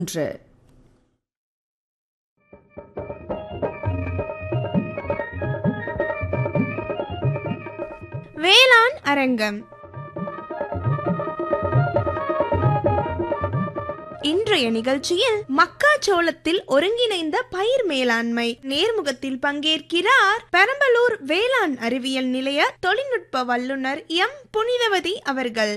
ஒன்று வேளாண் அரங்கம் இன்றைய நிகழ்ச்சியில் மக்காச்சோளத்தில் ஒருங்கிணைந்த பயிர் மேலாண்மை நேர்முகத்தில் பங்கேற்கிறார் பெரம்பலூர் வேளாண் அறிவியல் நிலைய தொழில்நுட்ப வல்லுநர் எம் புனிதவதி அவர்கள்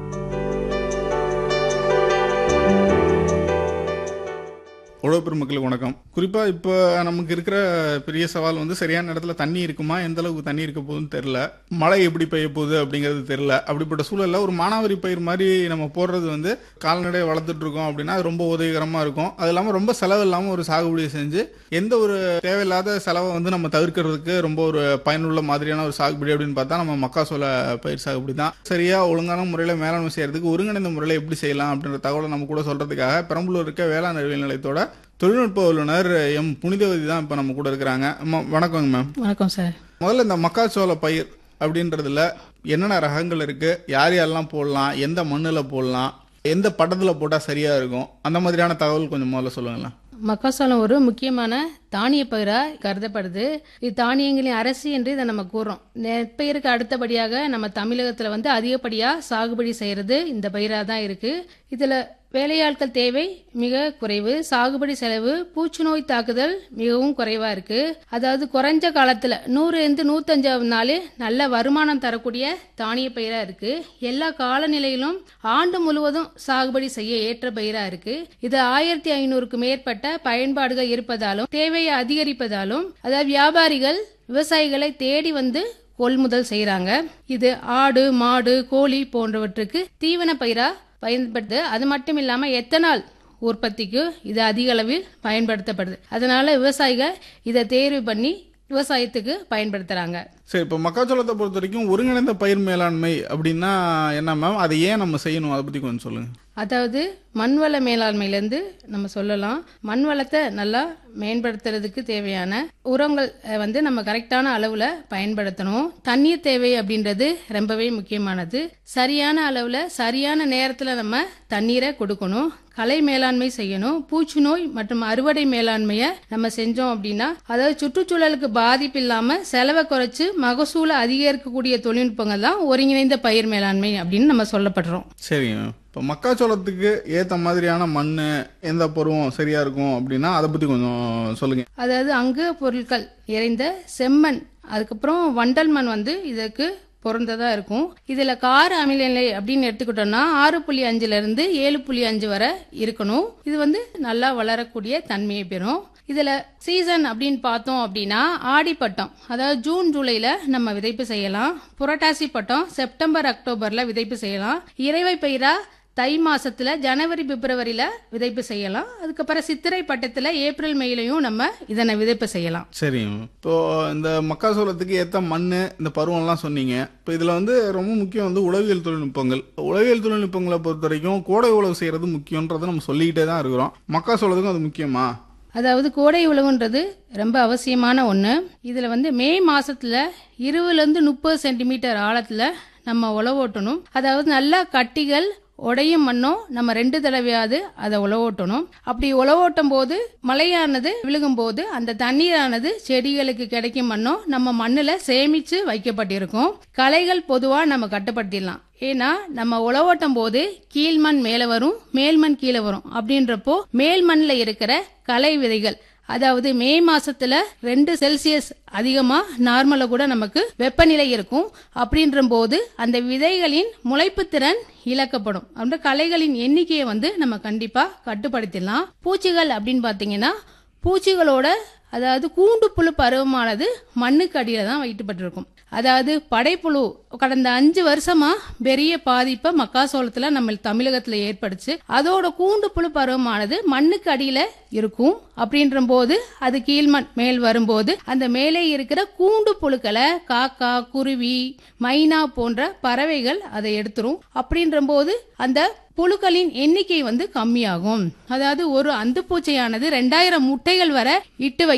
உழவு பெருமக்களுக்கு வணக்கம் குறிப்பாக இப்போ நமக்கு இருக்கிற பெரிய சவால் வந்து சரியான இடத்துல தண்ணி இருக்குமா எந்த அளவுக்கு தண்ணி இருக்க போகுதுன்னு தெரில மழை எப்படி பெய்ய போகுது அப்படிங்கிறது தெரில அப்படிப்பட்ட சூழலில் ஒரு மானாவாரி பயிர் மாதிரி நம்ம போடுறது வந்து கால்நடை வளர்த்துட்டு இருக்கோம் அப்படின்னா அது ரொம்ப உதவிகரமாக இருக்கும் அது இல்லாமல் ரொம்ப செலவு இல்லாமல் ஒரு சாகுபடியை செஞ்சு எந்த ஒரு தேவையில்லாத செலவை வந்து நம்ம தவிர்க்கிறதுக்கு ரொம்ப ஒரு பயனுள்ள மாதிரியான ஒரு சாகுபடி அப்படின்னு பார்த்தா நம்ம மக்காசோள பயிர் சாகுபடி தான் சரியாக ஒழுங்கான முறையில் மேலாண்மை செய்யறதுக்கு ஒருங்கிணைந்த முறையில் எப்படி செய்யலாம் அப்படின்ற தகவலை நம்ம கூட சொல்றதுக்காக பெரம்பலூர் இருக்க வேளாண் அறிவியல் நிலையத்தோட தொழில்நுட்ப வல்லுநர் எம் புனிதவதி தான் இப்போ நம்ம கூட இருக்கிறாங்க அம்மா, வணக்கங்க மேம் வணக்கம் சார் முதல்ல இந்த மக்காச்சோள பயிர் அப்படின்றதுல என்னென்ன ரகங்கள் இருக்கு யார் யாரெல்லாம் போடலாம் எந்த மண்ணில் போடலாம் எந்த பட்டத்தில் போட்டால் சரியா இருக்கும் அந்த மாதிரியான தகவல் கொஞ்சம் முதல்ல சொல்லுங்களேன் மக்காசோளம் ஒரு முக்கியமான தானிய பயிராக கருதப்படுது இது தானியங்களின் அரசி என்று இதை நம்ம கூறுறோம் நெற்பயிருக்கு அடுத்தபடியாக நம்ம தமிழகத்தில் வந்து அதிகப்படியாக சாகுபடி செய்கிறது இந்த பயிராக தான் இருக்கு இதில் வேலையாட்கள் தேவை மிக குறைவு சாகுபடி செலவு பூச்சி நோய் தாக்குதல் மிகவும் குறைவா இருக்கு அதாவது குறைஞ்ச காலத்துல நூறு இருந்து நூத்தஞ்சாவது நாள் நல்ல வருமானம் தரக்கூடிய தானிய பயிரா இருக்கு எல்லா காலநிலையிலும் ஆண்டு முழுவதும் சாகுபடி செய்ய ஏற்ற பயிரா இருக்கு இது ஆயிரத்தி ஐநூறுக்கு மேற்பட்ட பயன்பாடுகள் இருப்பதாலும் தேவையை அதிகரிப்பதாலும் அதாவது வியாபாரிகள் விவசாயிகளை தேடி வந்து கொள்முதல் செய்றாங்க இது ஆடு மாடு கோழி போன்றவற்றுக்கு தீவன பயிரா பயன்படுது அது மட்டும் இல்லாம எத்தனால் உற்பத்திக்கு இது அதிக அளவில் பயன்படுத்தப்படுது அதனால விவசாயிகள் இதை தேர்வு பண்ணி விவசாயத்துக்கு பயன்படுத்துறாங்க சரி இப்போ மக்காச்சோளத்தை பொறுத்த வரைக்கும் ஒருங்கிணைந்த பயிர் மேலாண்மை அப்படின்னா என்ன மேம் அதை ஏன் நம்ம செய்யணும் அதை பற்றி கொஞ்சம் சொல்லுங்க அதாவது மண்வள மேலாண்மையிலேருந்து நம்ம சொல்லலாம் மண் வளத்தை நல்லா மேம்படுத்துறதுக்கு தேவையான உரங்கள் அஹ், வந்து நம்ம கரெக்டான அளவில் பயன்படுத்தணும் தண்ணீர் தேவை அப்படின்றது ரொம்பவே முக்கியமானது சரியான அளவில் சரியான நேரத்தில் நம்ம தண்ணீரை கொடுக்கணும் கலை மேலாண்மை செய்யணும் பூச்சி நோய் மற்றும் அறுவடை மேலாண்மையை நம்ம செஞ்சோம் அப்படின்னா அதாவது சுற்றுச்சூழலுக்கு பாதிப்பு இல்லாமல் செலவை குறைச்சு மகசூலை அதிகரிக்கக்கூடிய தொழில்நுட்பங்கள் தான் ஒருங்கிணைந்த பயிர் மேலாண்மை அப்படின்னு நம்ம சொல்லப்படுறோம் சரிங்க மேம் இப்போ மக்காச்சோளத்துக்கு ஏற்ற மாதிரியான மண் எந்த பருவம் சரியா இருக்கும் அப்படின்னா அதை பற்றி கொஞ்சம் சொல்லுங்க அதாவது அங்கு பொருட்கள் இறைந்த செம்மண் அதுக்கப்புறம் வண்டல் மண் வந்து இதுக்கு பொருந்ததா இருக்கும் இதுல கார அமிலநிலை அப்படின்னு எடுத்துக்கிட்டோம்னா ஆறு புள்ளி அஞ்சுல இருந்து ஏழு புள்ளி அஞ்சு வரை இருக்கணும் இது வந்து நல்லா வளரக்கூடிய தன்மையை பெறும் இதுல சீசன் அப்படின்னு பார்த்தோம் அப்படின்னா ஆடிப்பட்டம் அதாவது ஜூன் ஜூலைல நம்ம விதைப்பு செய்யலாம் புரட்டாசி பட்டம் செப்டம்பர் அக்டோபர்ல விதைப்பு செய்யலாம் இறைவை பயிரா தை மாசத்துல ஜனவரி பிப்ரவரியில விதைப்பு செய்யலாம் அதுக்கப்புறம் சித்திரை பட்டத்துல ஏப்ரல் மேலையும் நம்ம இதனை விதைப்பு செய்யலாம் சரிங்க மேம். இப்போ இந்த மக்காசோளத்துக்கு ஏற்ற மண் இந்த பருவம்லாம் சொன்னீங்க இப்போ இதில் வந்து ரொம்ப முக்கியம் வந்து உளவியல் தொழில்நுட்பங்கள் உளவியல் தொழில்நுட்பங்களை பொறுத்த வரைக்கும் கோடை உழவு செய்கிறது முக்கியன்றதை நம்ம சொல்லிக்கிட்டே தான் இருக்கிறோம் மக்காசோளத்துக்கும் அது முக்கியமா அதாவது கோடை உழவுன்றது ரொம்ப அவசியமான ஒன்று இதில் வந்து மே மாசத்துல இருபதுலேருந்து முப்பது சென்டிமீட்டர் ஆழத்தில் நம்ம உழவோட்டணும் அதாவது நல்லா கட்டிகள் உடையும் மண்ணும் நம்ம ரெண்டு தடவையாவது அதை உழவோட்டணும் அப்படி உழவோட்டும் போது மழையானது விழுகும் போது அந்த தண்ணீரானது செடிகளுக்கு கிடைக்கும் மண்ணும் நம்ம மண்ணுல சேமிச்சு வைக்கப்பட்டிருக்கும் களைகள் பொதுவா நம்ம கட்டுப்படுத்திடலாம் ஏன்னா நம்ம உழவோட்டும் போது கீழ்மண் மேல வரும் மேல்மண் கீழே வரும் அப்படின்றப்போ மேல் மண்ணில் இருக்கிற களை விதைகள் அதாவது மே மாசத்துல ரெண்டு செல்சியஸ் அதிகமா நார்மலா கூட நமக்கு வெப்பநிலை இருக்கும் அப்படின்ற போது அந்த விதைகளின் முளைப்பு திறன் இழக்கப்படும் அந்த களைகளின் எண்ணிக்கையை வந்து நம்ம கண்டிப்பா கட்டுப்படுத்திடலாம் பூச்சிகள் அப்படின்னு பாத்தீங்கன்னா பூச்சிகளோட அதாவது கூண்டு புழு பருவமானது மண்ணுக்கு அடியில தான் வைக்கப்பட்டிருக்கும் அதாவது படைப்புழு கடந்த அஞ்சு வருஷமா பெரிய பாதிப்பை மக்காசோளத்துல நம்ம தமிழகத்துல ஏற்படுச்சு அதோட கூண்டு புழு பருவமானது மண்ணுக்கு அடியில இருக்கும் அப்படின்ற போது அது கீழ்மண் மேல் வரும்போது அந்த மேலே இருக்கிற கூண்டு புழுக்களை காக்கா குருவி மைனா போன்ற பறவைகள் அதை எடுத்துரும் அப்படின்ற போது அந்த புழுக்களின் எண்ணிக்கை வந்து கம்மியாகும் அதாவது ஒரு அந்துப்பூச்சியானது ரெண்டாயிரம் முட்டைகள் வரை இட்டு வைக்கும்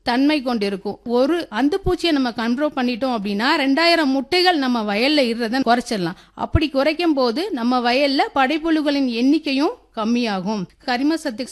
தன்மை கொண்டிருக்கும் ஒரு அந்த பூச்சியை நம்ம கண்ட்ரோல் பண்ணிட்டோம் அப்படின்னா ரெண்டாயிரம் முட்டைகள் நம்ம வயல்ல இருறத குறைச்சிடலாம் அப்படி குறைக்கும் போது நம்ம வயல்ல படைப்புழுகளின் எண்ணிக்கையும் கம்மியாகும் கரிம சத்து